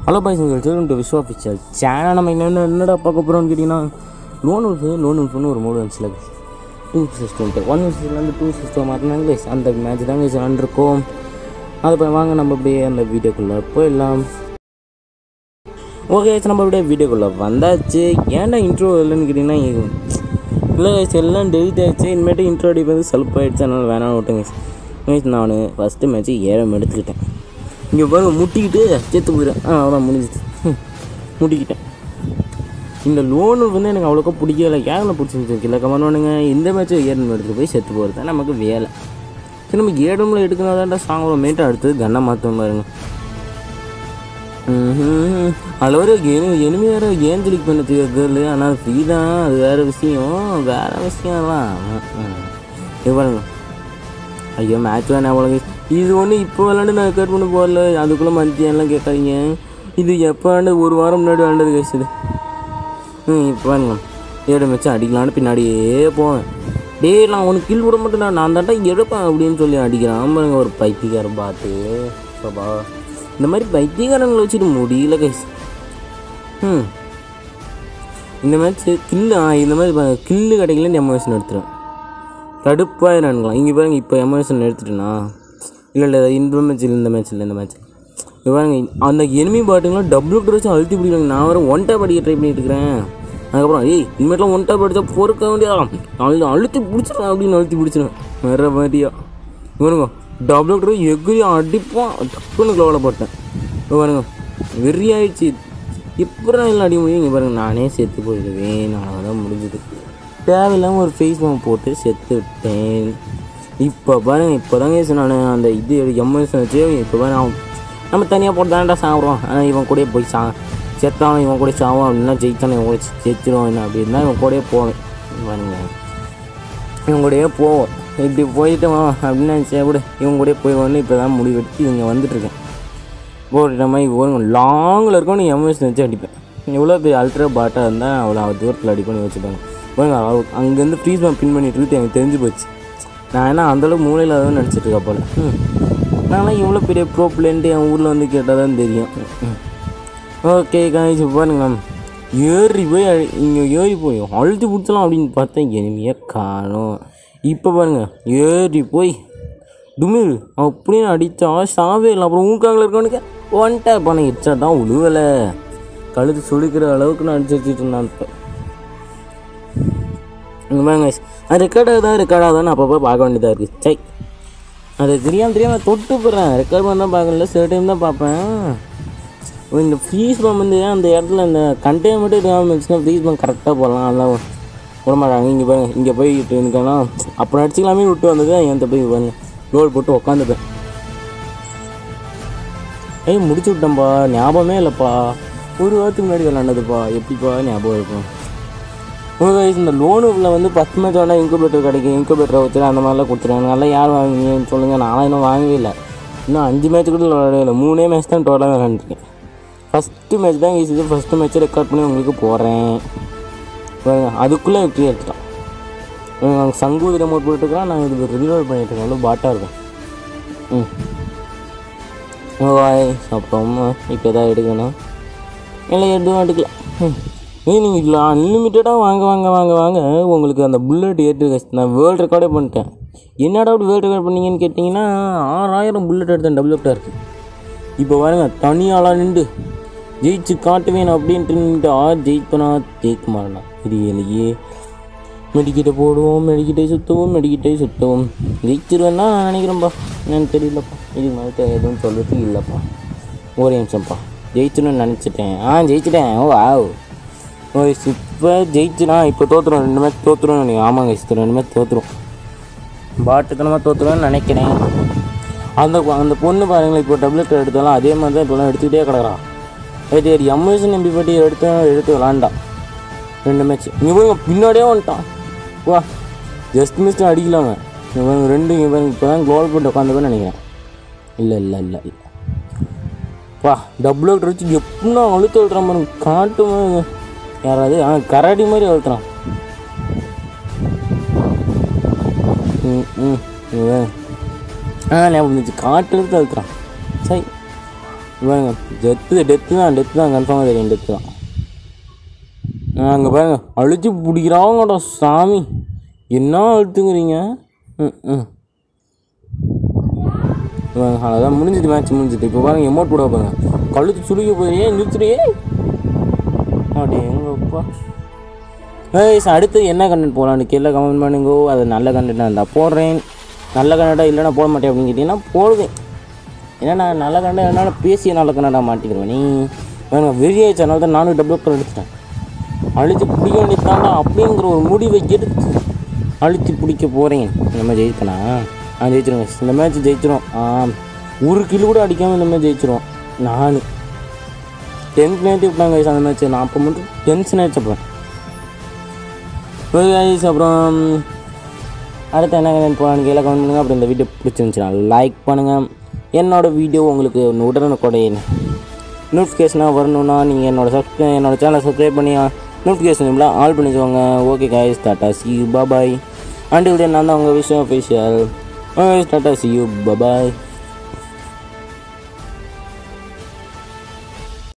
Hello boys உங்கள் welcome to Vishwa picture channel நம்ம என்ன என்னடா பார்க்க போகிறோம்னு கேட்டிங்கன்னா லோன் உல்ஃபு லோன் உல்ஃபுன்னு ஒரு மூடு வந்துச்சுல டூ சிஸ்டம்ட்டு ஒன் சிஸ்டம்லேருந்து டூ சிஸ்டம் மாற்றினாங்க guys. அந்த மேட்ச் தான் guys விளாண்டுருக்கோம் அதை போய் வாங்க நம்ம அப்படியே அந்த வீடியோக்குள்ளே போயிடலாம் ஓகே நம்ம அப்படியே வீடியோக்குள்ளே வந்தாச்சு ஏன்டா இன்ட்ரோ இல்லைன்னு கேட்டிங்கன்னா இல்லை guys, எல்லாம் டெலிட் ஆயிடுச்சு இனிமேட்டு இன்ட்ரோ அடி வந்து செல்ஃப் ஆயிடுச்சு அதனால் வேணாம் விட்டுங்க guys, நான் ஃபஸ்ட்டு மேட்ச்சு ஏழம் எடுத்துக்கிட்டேன் இங்கே பாருங்க முட்டிக்கிட்டு செத்து போயிடுறேன் ஆ அதான் முடிஞ்சிச்சு ஹம், முட்டிக்கிட்டேன் இந்த லோனு வந்து எனக்கு அவ்வளோக்கா பிடிக்கல ஏன் பிடிச்சிருந்துச்சு இல்லை கமெண்ட் பண்ணுங்க இந்த மேட்ச்சும் ஏழு எடுத்துகிட்டு போய் செத்து போகிறது தான் நமக்கு வேலை சரி நம்ம ஏழு எடுக்கணும் தான்டா சாங் மேட்டு அடுத்து கண்ணை மாற்றும் பாருங்க ம்ஹும். அதில் ஒரு எனி எனிமி வேறு ஏஞ்சலிக் பண்ணது கேர்ள் ஆனால் ஃப்ரீ தான் அது வேறு விஷயம் வேறு விஷயம்லாம் இது பாருங்க ஐயோ மேட்ச் வேணாம் அவ்வளோ இது ஒன்று இப்போ விளாண்டு நான் ரெக்கார்ட் பண்ண போகல அதுக்குள்ளே மந்தியெல்லாம் கேட்காதீங்க இது எப்போ விளாண்டு ஒரு வாரம் முன்னாடி விளாண்டது கேஸ் இது ம் இப்போ பாருங்க ஏழு மேட்ச் அடிக்கலான்னு பின்னாடியே போவேன் டேய் நான் உனக்கு கில் விட மாட்டேன் நான் தாண்டா எடுப்பேன் அப்படின்னு சொல்லி அடிக்கிறான் பாருங்க ஒரு பைத்தியக்காரன் பார்த்து பாபா இந்த மாதிரி பைத்தியக்காரங்களை வச்சுட்டு முடியல கைஸ் ம் இந்த மேட்ச் கில்லு ஆ இந்த மாதிரி கில்லு கிடைக்கலன்னு எமோஷன் எடுத்துருவேன் கடுப்பாக நானுங்களாம் இங்கே பாருங்க இப்போ எமோஷன் எடுத்துட்டேனா இல்லை இல்லை இந்த மேட்ச் இல்லை இந்த மேட்ச் இல்லை இந்த மேட்ச் இங்கே பாருங்க அந்த எனிமி பாட்டுங்களாம் டபுள் கிட்ட வச்சு அழுத்தி பிடிக்கிறாங்க நான் வர ஒன் டேப் அடிக்க ட்ரை பண்ணிட்டு இருக்கிறேன் அதுக்கப்புறம் ஏய் இனிமேட்லாம் ஒன் டேப் அடித்தா பொறுக்க வேண்டியதா அழு அழுத்தி பிடிச்சிருவேன் அப்படின்னு அழுத்தி பிடிச்சிருவேன் வேற மாதிரியா இவனுங்க டபுள் கிட்ட எகிரி அடிப்பான் டப்புன்னு க்ளோவில் போட்டேன் இங்க பாருங்க வெறி ஆயிடுச்சு இப்போ நான் இல்லை அடிக்க முடியும் இங்கே பாருங்க நானே செத்து போயிடுவேன் நான் தான் முடிஞ்சது தேவையில்லாமல் ஒரு ஃபேஸ் மாம் போட்டு செத்து விட்டேன் இப்போ பாருங்க இப்போ தாங்க நான் அந்த இது எம்எஸ் வச்சு இப்போ பாருங்க அவன் நம்ம தனியாக போட்டு தானடா சாப்பிடுவோம் ஆனால் இவன் கூடயே போய் சா செத்தான் இவன் கூட சாவான் அப்படின்னா ஜெயிச்சானே இவன் கூட ஜெயிச்சிருவான் என்ன அப்படின்னா இவன் கூடயே போவேன் பாருங்க இவன் கூடயே போவோம் இப்படி போயிட்டு வா அப்படின்னு நினச்சா கூட இவன் கூடயே போயிடுவான்னு இப்போ தான் முடிவெடுத்து இங்கே வந்துட்டுருக்கேன் போட்டுட்ட மாதிரி ஒரு லாங்கில் இருக்கணும் எம்எஸ் வச்சு அடிப்பேன் எவ்வளோ பெரிய அல்ட்ரா பாட்டாக இருந்தால் அவ்வளோ தூரத்தில் அடிப்பண்ணி வச்சுப்பாங்க பாருங்க அவ அங்கேருந்து ஃப்ரீஸ் மேம் பின் பண்ணிட்டு இருக்கு எனக்கு தெரிஞ்சு போச்சு நான் என்ன அந்தளவுக்கு மூலையில் தான் நடிச்சிட்டு இருக்கா போல ம். நான்லாம் இவ்வளோ பெரிய ப்ரோ பிளேன்ட்டு என் ஊரில் வந்து கேட்டால் தான் தெரியும் ஓகே காய்ச்சி பாருங்க ஏறி போய் அழி- இங்கே ஏறி போய் அழுத்தி பிடிச்சலாம் அப்படின்னு பார்த்தா எனிமையாக காணும் இப்போ பாருங்க ஏறி போய் டுமில் அப்படின்னு அடித்தா சாவே இல்லை அப்புறம் ஊக்காங்கில் இருக்கவனுக்கு ஒன் டேப் பண்ண இடிச்சா தான் உழுவலை கழுத்து சுழிக்கிற அளவுக்கு நான் அடிச்சு வச்சுட்டு இருந்தான் இப்போ இங்கே பாருங்க guys. அது ரெக்கார்ட் ஆகுதா ரெக்கார்ட் ஆகுதான்னு அப்பப்போ பார்க்க வேண்டியதாக இருக்குது சை அது தெரியாமல் தெரியாமல் தொட்டு போடுறேன் ரெக்கார்ட் பண்ண பார்க்கல சில டைம் தான் பார்ப்பேன் இந்த ஃப்ரீஸ் பம் வந்து அந்த இடத்துல இந்த கண்டெய்னர் மட்டும் இல்லாமல் இருந்துச்சுன்னா ஃப்ரீஸ் பம் கரெக்டாக போடலாம் அதெல்லாம் விட மாட்டாங்க இங்கே பாருங்க இங்கே போயிட்டு இருக்கேன்னா அப்புறம் அடிச்சுக்கலாமே விட்டு வந்தது என் போய் பாருங்க ரோல் போட்டு உக்காந்துப்பேன் ஏய் முடிச்சு விட்டேன்ப்பா ஞாபகமே இல்லைப்பா ஒரு வாரத்துக்கு முன்னாடி விளாண்டதுப்பா எப்படிப்பா ஞாபகம் இருக்கும் guys, இந்த லோனுக்குள்ள வந்து பத்து மேட்ச் வேணா இன்குபேட்டர் கிடைக்கும் இன்குபேட்டரை வச்சு அந்த மாதிரிலாம் கொடுத்துருவாங்க நல்லா யார் வாங்குவீங்கன்னு சொல்லுங்கள் நானும் இன்னும் வாங்கவே இல்லை இன்னும் அஞ்சு மேட்ச் கூட விளையாடவே இல்லை மூணே மேட்ச் தான் டோட்டலாக விளாண்டுருக்கேன் ஃபஸ்ட்டு மேட்ச் தான் இது ஃபஸ்ட்டு மேட்ச்சை ரெக்கார்ட் பண்ணி உங்களுக்கு போடுறேன் பாருங்க அதுக்குள்ளே வெற்றி எடுத்துட்டான் நாங்கள் சங்கு ரிமோட் போட்டுருக்கிறோம் நான் இது ரிலோட் பண்ணிட்டு இருக்கேன் எவ்வளோ பாட்டாக இருக்கும் ம் வாய் அப்புறம் இப்போ எதாவது எடுக்கணும் இல்லை எதுவும் எடுக்கல ம் ஏய் நீங்கள் இதில் அன்லிமிட்டடாக வாங்க வாங்க வாங்க வாங்க உங்களுக்கு அந்த புல்லட் ஏற்று நான் வேர்ல்டு ரெக்கார்டே பண்ணிட்டேன் என்னடா அப்படி வேர்ல்டு ரெக்கார்ட் பண்ணீங்கன்னு கேட்டிங்கன்னா ஆறாயிரம் புல்லட் எடுத்தேன் டபுள் இருக்குது இப்போ பாருங்க தனியாளாக நின்று ஜெயிச்சு காட்டுவேன் அப்படின்ட்டு நின்று ஆர் ஜெயிப்பனா ஜெயிக்க மாட்டேனா தெரியலையே மெடிக்கிட்ட போடுவோம் மெடிக்கிட்டே சுற்றுவோம் மெடிக்கிட்டே சுற்றுவோம் ஜெயிச்சிருவேன்னா நான் நினைக்கிறேன்ப்பா எனக்கு தெரியலப்பா இதுக்கு மேலே எதுவும் சொல்கிறதுக்கு இல்லைப்பா ஒரே நிமிஷம்ப்பா ஜெயிச்சுன்னு நினச்சிட்டேன் ஆ ஜெயிச்சிட்டேன் ஓ ஆவ் ஓ இப்போ ஜெயிச்சுனா இப்போ தோற்றுரும் ரெண்டு மேட்ச் தோற்றுரும் நீங்கள் ஆமாங்க இஸ்து ரெண்டு மேட்ச் தோற்றுரும் பாட்டுத்தனமாக தோற்றுருவேன்னு நினைக்கிறேன் அந்த அந்த பொண்ணு பாருங்களேன் இப்போ டபுள்யூட் எடுத்தாலும் அதே மாதிரி தான் இப்போலாம் எடுத்துக்கிட்டே கிடக்குறான் ஏடி ஏடி எம்எஸ்என் எம்பி பட்டி எடுத்து எடுத்து விளாண்டான் ரெண்டு மேட்ச் இங்கே பாருங்க பின்னாடியே வந்துட்டான் வா ஜஸ்ட் மிஸ்ட் அடிக்கலாம இங்கே பாருங்க ரெண்டு இங்கே பாருங்க இப்போ தான் கோல் போட்டு உட்காந்துப்பேன்னு நினைக்கிறேன் இல்லை இல்லை இல்லை இல்லை வா டபுள் ஆக்டர் வச்சு எப்படின்னா அழுத்த அழுத்துறான் பாருங்க காட்டு மாதிரி யாராவது ஆ கராடி மாதிரி அழுத்துறான் ம் ம் இவன் ஆ ஞாபகம் இருந்துச்சு காட்டு எடுத்து அழுத்துறான் சரி பாருங்க டெத்து டெத்து தான் டெத்து தான் கன்ஃபார்மாக தெரியும் டெத்து தான் அங்கே பாருங்க அழிச்சு பிடிக்கிறாங்கடா சாமி என்ன அழுத்துங்கிறீங்க ம் ம் அதான் முடிஞ்சுது மேட்ச் முடிஞ்சுது இப்போ பாருங்க எமௌண்ட் போட பாருங்க கழுத்து சுருகி போய் ஏன் நிறுத்துறியே அப்படி எங்கப்பா ஏய் அடுத்து என்ன கண்டென்ட் போகலான்னு கீழே கமெண்ட் பண்ணுங்கோ அது நல்ல கண்டென்ட்டாக இருந்தால் போடுறேன் நல்ல கண்டென்ட்டாக இல்லைன்னா போட மாட்டேன் அப்படின்னு கேட்டிங்கன்னா போடுவேன் ஏன்னா நான் நல்ல கண்டென்ட் என்னால் பேசிய நல்ல கண்டென்ட்டாக மாட்டிக்கிறேன் நீ வேணுங்க வெறிய சேனல் தான் நானும் டபுள் அக்கௌண்ட் எடுத்துட்டேன் அழித்து பிடிக்க வேண்டியதாண்டா அப்படிங்கிற ஒரு முடிவை எடுத்து அழித்து பிடிக்க போகிறேன் இந்த மாதிரி ஜெயிப்பனா ஆ ஜெயிச்சிருங்க இந்த மேட்ச் ஜெயிச்சிரும் ஆ ஒரு கிலோ கூட அடிக்காமல் இந்த மாதிரி ஜெயிச்சிரும் நான் டென்த் நேற்று விட்டாங்க guys அந்த மேட்ச் நான் அப்போ மட்டும் டென்ஷன் ஆயிடுச்சு அப்புறம் ஓகே guys, அப்புறம் அடுத்து என்ன கமெண்ட் போகலான்னு கீழே கமெண்ட் பண்ணுங்கள் அப்புறம் இந்த வீடியோ பிடிச்சிருந்துச்சுன்னா லைக் பண்ணுங்கள் என்னோடய வீடியோ உங்களுக்கு உடனுக்குடைய நோட்டிஃபிகேஷனாக வரணும்னா நீங்கள் என்னோட சப்ஸ்கிரை என்னோட சேனலை சப்ஸ்கிரைப் பண்ணி நோட்டிஃபிகேஷன் ஆல் பண்ணிக்கோங்க ஓகே காய்ஸ் டாட்டா சி யூ பாபாய் அண்ட் நான் தான் உங்கள் விஷயம் அஃபிஷியல் டாட்டா சி யூ பாபாய்